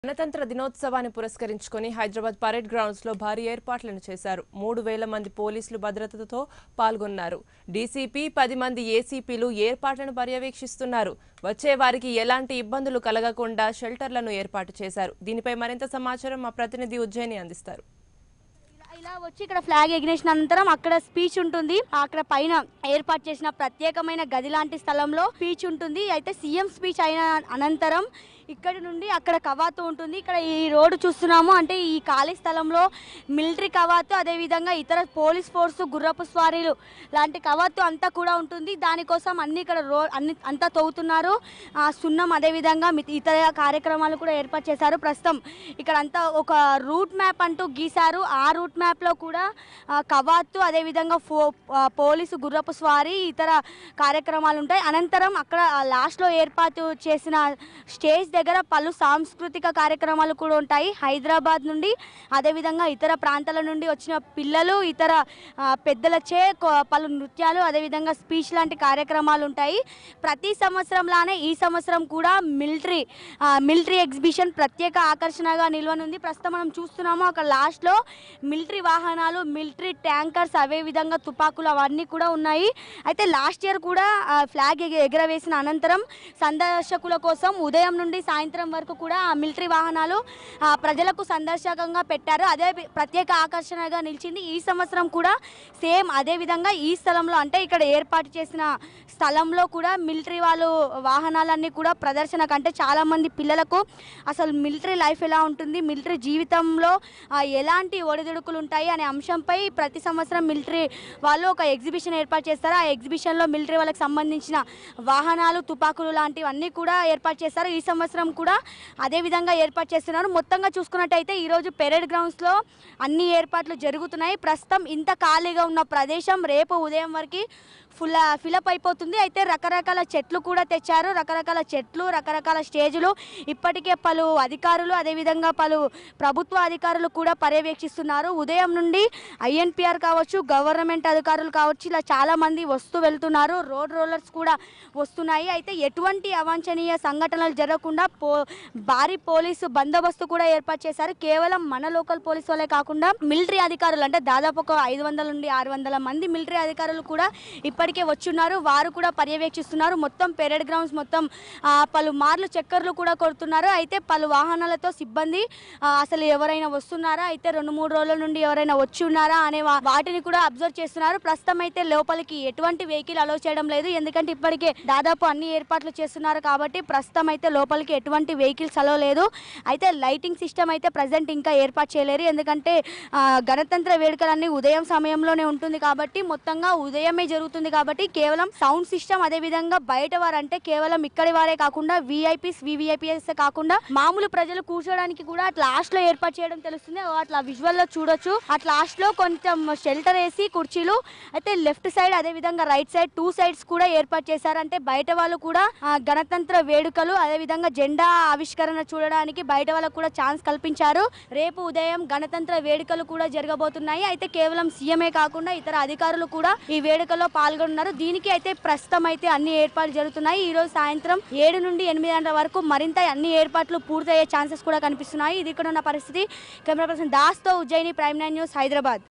గణతంత్ర దినోత్సవాన్ని పురస్కరించుకొని హైదరాబాద్ పరేడ్ గ్రౌండ్స్ లో భారీ ఏర్పాట్లను చేశారు మూడు వేల మంది పోలీసులు భద్రతతో పాల్గొన్నారు డీసీపీ పది మంది ఏసీపీలు ఏర్పాట్లను పర్యవేక్షిస్తున్నారు వచ్చే వారికి ఎలాంటి ఇబ్బందులు కలగకుండా షెల్టర్లను ఏర్పాటు చేశారు దీనిపై మరింత సమాచారం మా ప్రతినిధి ఉజ్జయిని అందిస్తారు ఇలా- ఇలా వచ్చి ఇక్కడ ఫ్లాగ్ ఎగిరేసిన అనంతరం అక్కడ స్పీచ్ ఉంటుంది అక్కడ పైన ఏర్పాటు చేసిన ప్రత్యేకమైన గది లాంటి స్థలంలో స్పీచ్ ఉంటుంది అయితే సీఎం స్పీచ్ అయిన అనంతరం ఇక్కడి నుండి అక్కడ కవాతు ఉంటుంది ఇక్కడ ఈ రోడ్డు చూస్తున్నాము అంటే ఈ ఖాళీ స్థలంలో మిలిటరీ కవాతు అదేవిధంగా ఇతర పోలీస్ ఫోర్స్ గుర్రపు స్వారీలు లాంటి కవాతు అంతా కూడా ఉంటుంది దానికోసం అన్ని ఇక్కడ రో అన్ని అంతా తవ్వుతున్నారు ఆ, సున్నం అదేవిధంగా మిత- ఇతర కార్యక్రమాలు కూడా ఏర్పాటు చేశారు ప్రస్తుతం ఇక్కడ అంతా ఒక రూట్ మ్యాప్ అంటూ గీశారు ఆ రూట్ మ్యాప్లో కూడా ఆ, కవాతు అదేవిధంగా ఫో ఆ, పోలీసు గుర్రపు స్వారీ ఇతర కార్యక్రమాలు ఉంటాయి అనంతరం అక్కడ లాస్ట్లో ఏర్పాటు చేసిన స్టేజ్ దగ్గర పలు సాంస్కృతిక కార్యక్రమాలు కూడా ఉంటాయి హైదరాబాద్ నుండి అదేవిధంగా ఇతర ప్రాంతాల నుండి వచ్చిన పిల్లలు ఇతర ఆ, పెద్దలచే కొ- పలు నృత్యాలు అదేవిధంగా స్పీచ్ లాంటి కార్యక్రమాలు ఉంటాయి ప్రతి సంవత్సరంలానే ఈ సంవత్సరం కూడా మిలిటరీ మిలిటరీ ఎగ్జిబిషన్ ప్రత్యేక ఆకర్షణగా నిల్వనుంది ప్రస్తుతం మనం చూస్తున్నాము అక్కడ లాస్ట్లో మిలిటరీ వాహనాలు మిలిటరీ ట్యాంకర్స్ అవే విధంగా తుపాకులు అవన్నీ కూడా ఉన్నాయి అయితే లాస్ట్ ఇయర్ కూడా ఆ, ఫ్లాగ్ ఎగ- ఎగరవేసిన అనంతరం సందర్శకుల కోసం ఉదయం నుండి సాయంత్రం వరకు కూడా ఆ మిలిటరీ వాహనాలు ఆ, ప్రజలకు సందర్శకంగా పెట్టారు అదే వి- ప్రత్యేక ఆకర్షణగా నిలిచింది ఈ సంవత్సరం కూడా సేమ్ అదే విధంగా ఈ స్థలంలో అంటే ఇక్కడ ఏర్పాటు చేసిన స్థలంలో కూడా మిలిటరీ వాళ్ళు వాహనాలన్నీ కూడా ప్రదర్శన కంటే చాలా మంది పిల్లలకు అసలు మిలిటరీ లైఫ్ ఎలా ఉంటుంది మిలిటరీ జీవితంలో ఆ, ఎలాంటి ఒడిదుడుకులు ఉంటాయి అనే అంశంపై ప్రతి సంవత్సరం మిలిటరీ వాళ్ళు ఒక ఎగ్జిబిషన్ ఏర్పాటు చేస్తారు ఆ ఎగ్జిబిషన్లో మిలిటరీ వాళ్ళకి సంబంధించిన వాహనాలు తుపాకులు లాంటివన్నీ కూడా ఏర్పాటు చేస్తారు ఈ సంవత్సరం కూడా అదే విధంగా ఏర్పాటు చేస్తున్నారు మొత్తంగా చూసుకున్నట్టయితే ఈరోజు పెరేడ్ గ్రౌండ్స్లో అన్ని ఏర్పాట్లు జరుగుతున్నాయి ప్రస్తుతం ఇంత ఖాళీగా ఉన్న ప్రదేశం రేపు ఉదయం వరకు ఫుల్ ఫిలప్ అయిపోతుంది అయితే రకరకాల చెట్లు కూడా తెచ్చారు రకరకాల చెట్లు రకరకాల స్టేజులు ఇప్పటికే పలు అధికారులు అదేవిధంగా పలు ప్రభుత్వ అధికారులు కూడా పర్యవేక్షిస్తున్నారు ఉదయం నుండి ఐఎన్పిఆర్ కావచ్చు గవర్నమెంట్ అధికారులు కావచ్చు ఇలా చాలా మంది వస్తూ వెళ్తున్నారు రోడ్ రోలర్స్ కూడా వస్తున్నాయి అయితే ఎటువంటి అవాంఛనీయ సంఘటనలు జరగకుండా పో భారీ పోలీసు బందోబస్తు కూడా ఏర్పాటు చేశారు కేవలం మన లోకల్ పోలీసు వాళ్ళే కాకుండా మిలిటరీ అధికారులు అంటే దాదాపు ఒక ఐదు వందల నుండి ఆరు వందల మంది మిలిటరీ అధికారులు కూడా ఇప్పటికే వచ్చున్నారు వారు కూడా పర్యవేక్షిస్తున్నారు మొత్తం పెరేడ్ గ్రౌండ్స్ మొత్తం ఆ, పలు మార్లు చక్కర్లు కూడా కొడుతున్నారు అయితే పలు వాహనాలతో సిబ్బంది ఆ, అసలు ఎవరైనా వస్తున్నారా అయితే రెండు మూడు రోజుల నుండి ఎవరైనా వచ్చి ఉన్నారా అనే వా- వాటిని కూడా అబ్జర్వ్ చేస్తున్నారు ప్రస్తుతం అయితే లోపలికి ఎటువంటి వెహికల్ అలో చేయడం లేదు ఎందుకంటే ఇప్పటికే దాదాపు అన్ని ఏర్పాట్లు చేస్తున్నారు కాబట్టి ప్రస్తుతం అయితే లోపలికి ఎటువంటి వెహికల్స్ అలో లేదు అయితే లైటింగ్ సిస్టమ్ అయితే ప్రజెంట్ ఇంకా ఏర్పాటు చేయలేరు ఎందుకంటే ఆ, గణతంత్ర వేడుకలన్నీ ఉదయం సమయంలోనే ఉంటుంది కాబట్టి మొత్తంగా ఉదయమే జరుగుతుంది కాబట్టి కేవలం సౌండ్ సిస్టమ్ అదే విధంగా బయట వారు అంటే కేవలం ఇక్కడి వారే కాకుండా విఐపీస్ వివిఐపీఎస్ కాకుండా మామూలు ప్రజలు కూర్చోడానికి కూడా అట్లా లాస్ట్ లో ఏర్పాటు చేయడం తెలుస్తుంది ఓ అట్లా విజువల్ లో చూడొచ్చు అట్లా లాస్ట్ లో కొంచెం షెల్టర్ వేసి కుర్చీలు అయితే లెఫ్ట్ సైడ్ అదే విధంగా రైట్ సైడ్ టూ సైడ్స్ కూడా ఏర్పాటు చేశారు అంటే బయట వాళ్ళు కూడా ఆ, గణతంత్ర వేడుకలు అదే విధంగా జెండా ఆవిష్కరణ చూడడానికి బయట వాళ్ళకు కూడా ఛాన్స్ కల్పించారు రేపు ఉదయం గణతంత్ర వేడుకలు కూడా జరగబోతున్నాయి అయితే కేవలం సీఎంఏ కాకుండా ఇతర అధికారులు కూడా ఈ వేడుకలో పాల్గొన్నారు దీనికి అయితే ప్రస్తుతం అయితే అన్ని ఏర్పాట్లు జరుగుతున్నాయి ఈ రోజు సాయంత్రం ఏడు నుండి ఎనిమిది గంటల వరకు మరింత అన్ని ఏర్పాట్లు పూర్తయ్యే ఛాన్సెస్ కూడా కనిపిస్తున్నాయి ఇది ఇక్కడ ఉన్న పరిస్థితి కెమెరా పర్సన్ దాస్తో Ujjaini Prime Nine News Hyderabad